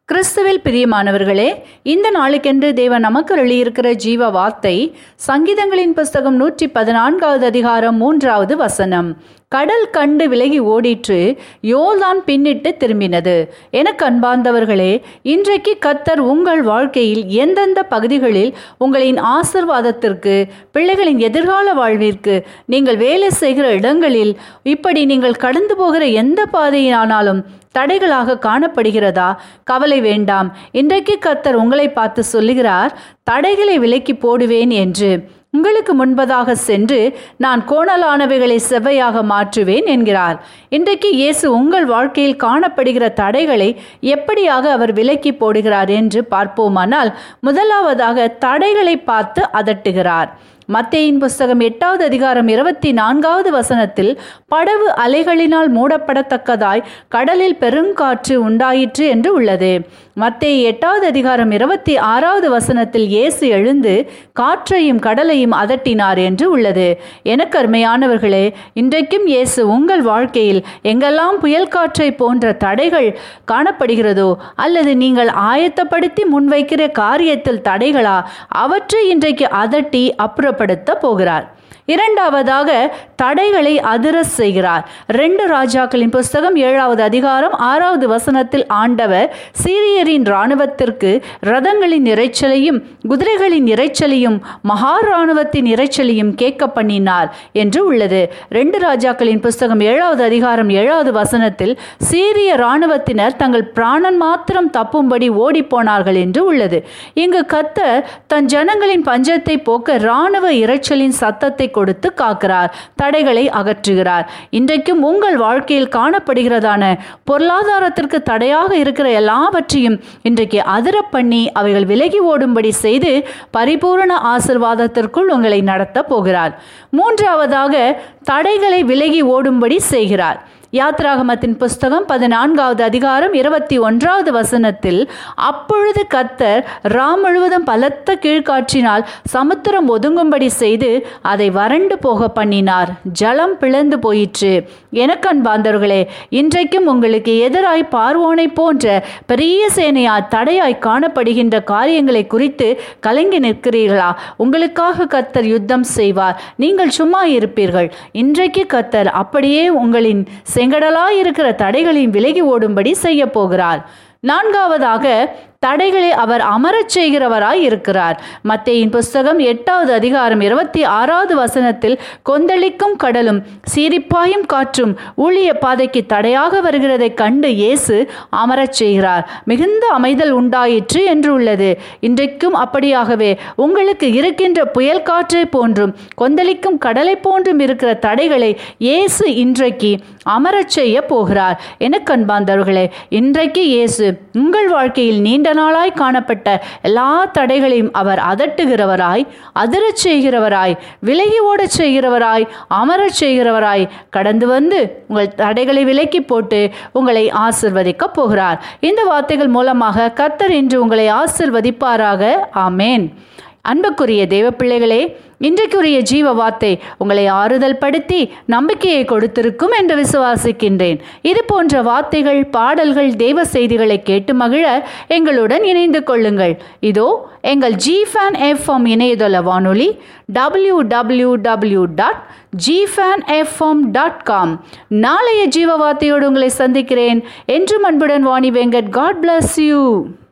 கிறிஸ்துவில் பிரியமானவர்களே இந்த நாளுக்கென்று தேவன் நமக்கு அருளியிருக்கிற ஜீவ வார்த்தை சங்கீதங்களின் புஸ்தகம் நூற்றி பதினான்காவது அதிகாரம் மூன்றாவது வசனம் கடல் கண்டு விலகி ஓடிற்று யோர்தான் பின்னிட்டு திரும்பினது எனக்கு அன்பார்ந்தவர்களே இன்றைக்கு கத்தர் உங்கள் வாழ்க்கையில் எந்தெந்த பகுதிகளில் உங்களின் ஆசிர்வாதத்திற்கு பிள்ளைகளின் எதிர்கால வாழ்விற்கு நீங்கள் வேலை செய்கிற இடங்களில் இப்படி நீங்கள் கடந்து போகிற எந்த பாதையானாலும் தடைகளாக காணப்படுகிறதா கவலை வேண்டாம் இன்றைக்கு கத்தர் உங்களை பார்த்து சொல்லுகிறார் தடைகளை விலக்கி போடுவேன் என்று உங்களுக்கு முன்பதாக சென்று நான் கோணலானவைகளை செவ்வையாக மாற்றுவேன் என்கிறார் இன்றைக்கு இயேசு உங்கள் வாழ்க்கையில் காணப்படுகிற தடைகளை எப்படியாக அவர் விலக்கி போடுகிறார் என்று பார்ப்போமானால் முதலாவதாக தடைகளை பார்த்து அதட்டுகிறார் மத்தேயின் புஸ்தகம் எட்டாவது அதிகாரம் இருபத்தி நான்காவது வசனத்தில் படவு அலைகளினால் மூடப்படத்தக்கதாய் கடலில் பெருங்காற்று உண்டாயிற்று என்று உள்ளது மத்தேய் எட்டாவது அதிகாரம் இருபத்தி ஆறாவது வசனத்தில் இயேசு எழுந்து காற்றையும் கடலையும் அதட்டினார் என்று உள்ளது எனக்கு அருமையானவர்களே இன்றைக்கும் இயேசு உங்கள் வாழ்க்கையில் எங்கெல்லாம் புயல் காற்றை போன்ற தடைகள் காணப்படுகிறதோ அல்லது நீங்கள் ஆயத்தப்படுத்தி முன்வைக்கிற காரியத்தில் தடைகளா அவற்றை இன்றைக்கு அதட்டி அப்புறம் ஏற்படுத்த போகிறார் இரண்டாவதாக தடைகளை அதிர செய்கிறார் ரெண்டு ராஜாக்களின் புஸ்தகம் ஏழாவது அதிகாரம் ஆறாவது வசனத்தில் ஆண்டவர் சீரியரின் இராணுவத்திற்கு ரதங்களின் இறைச்சலையும் குதிரைகளின் இறைச்சலையும் மகா இராணுவத்தின் இறைச்சலையும் கேட்க பண்ணினார் என்று உள்ளது ரெண்டு ராஜாக்களின் புஸ்தகம் ஏழாவது அதிகாரம் ஏழாவது வசனத்தில் சீரிய இராணுவத்தினர் தங்கள் பிராணன் மாத்திரம் தப்பும்படி ஓடி போனார்கள் என்று உள்ளது இங்கு கத்தர் தன் ஜனங்களின் பஞ்சத்தை போக்க இராணுவ இறைச்சலின் சத்தத்தை கொடுத்து காக்கிறார் தடைகளை அகற்றுகிறார் இன்றைக்கும் உங்கள் வாழ்க்கையில் காணப்படுகிறதான பொருளாதாரத்திற்கு தடையாக இருக்கிற எல்லாவற்றையும் இன்றைக்கு அதிர பண்ணி அவைகள் விலகி ஓடும்படி செய்து பரிபூரண ஆசிர்வாதத்திற்குள் உங்களை நடத்த போகிறார் மூன்றாவதாக தடைகளை விலகி ஓடும்படி செய்கிறார் யாத்ராகமத்தின் புஸ்தகம் பதினான்காவது அதிகாரம் இருபத்தி ஒன்றாவது வசனத்தில் அப்பொழுது கத்தர் ராம் முழுவதும் பலத்த கீழ்காற்றினால் சமுத்திரம் ஒதுங்கும்படி செய்து அதை வறண்டு போக பண்ணினார் ஜலம் பிளந்து போயிற்று எனக்கன்பாந்தவர்களே இன்றைக்கும் உங்களுக்கு எதிராய் பார்வோனை போன்ற பெரிய சேனையா தடையாய் காணப்படுகின்ற காரியங்களை குறித்து கலங்கி நிற்கிறீர்களா உங்களுக்காக கத்தர் யுத்தம் செய்வார் நீங்கள் சும்மா இருப்பீர்கள் இன்றைக்கு கத்தர் அப்படியே உங்களின் செங்கடலாய் இருக்கிற தடைகளின் விலகி ஓடும்படி செய்ய போகிறார் நான்காவதாக தடைகளை அவர் அமரச் செய்கிறவராய் இருக்கிறார் மத்தேயின் புஸ்தகம் எட்டாவது அதிகாரம் இருபத்தி ஆறாவது வசனத்தில் கொந்தளிக்கும் கடலும் சீரிப்பாயும் காற்றும் ஊழிய பாதைக்கு தடையாக வருகிறதை கண்டு இயேசு அமரச் செய்கிறார் மிகுந்த அமைதல் உண்டாயிற்று என்று உள்ளது இன்றைக்கும் அப்படியாகவே உங்களுக்கு இருக்கின்ற புயல் காற்றை போன்றும் கொந்தளிக்கும் கடலை போன்றும் இருக்கிற தடைகளை இயேசு இன்றைக்கு அமரச் செய்ய போகிறார் எனக்கு அன்பாந்தவர்களே இன்றைக்கு இயேசு உங்கள் வாழ்க்கையில் நீண்ட நாளாய் காணப்பட்ட எல்லா தடைகளையும் அவர் அதட்டுகிறவராய் அதிரச் செய்கிறவராய் விலகி ஓடச் செய்கிறவராய் அமரச் செய்கிறவராய் கடந்து வந்து உங்கள் தடைகளை விலக்கி போட்டு உங்களை ஆசிர்வதிக்கப் போகிறார் இந்த வார்த்தைகள் மூலமாக கர்த்தர் இன்று உங்களை ஆசிர்வதிப்பாராக ஆமேன் அன்புக்குரிய தேவ பிள்ளைகளே இன்றைக்குரிய ஜீவ வார்த்தை உங்களை ஆறுதல் படுத்தி நம்பிக்கையை கொடுத்திருக்கும் என்று விசுவாசிக்கின்றேன் இது போன்ற வார்த்தைகள் பாடல்கள் தேவ செய்திகளை கேட்டு மகிழ எங்களுடன் இணைந்து கொள்ளுங்கள் இதோ எங்கள் ஜி ஃபேன் எஃப்எம் இணையதள வானொலி W W W dot G fan F M dot com நாளைய ஜீவ வார்த்தையோடு உங்களை சந்திக்கிறேன் என்றும் அன்புடன் Vani Venkat God bless you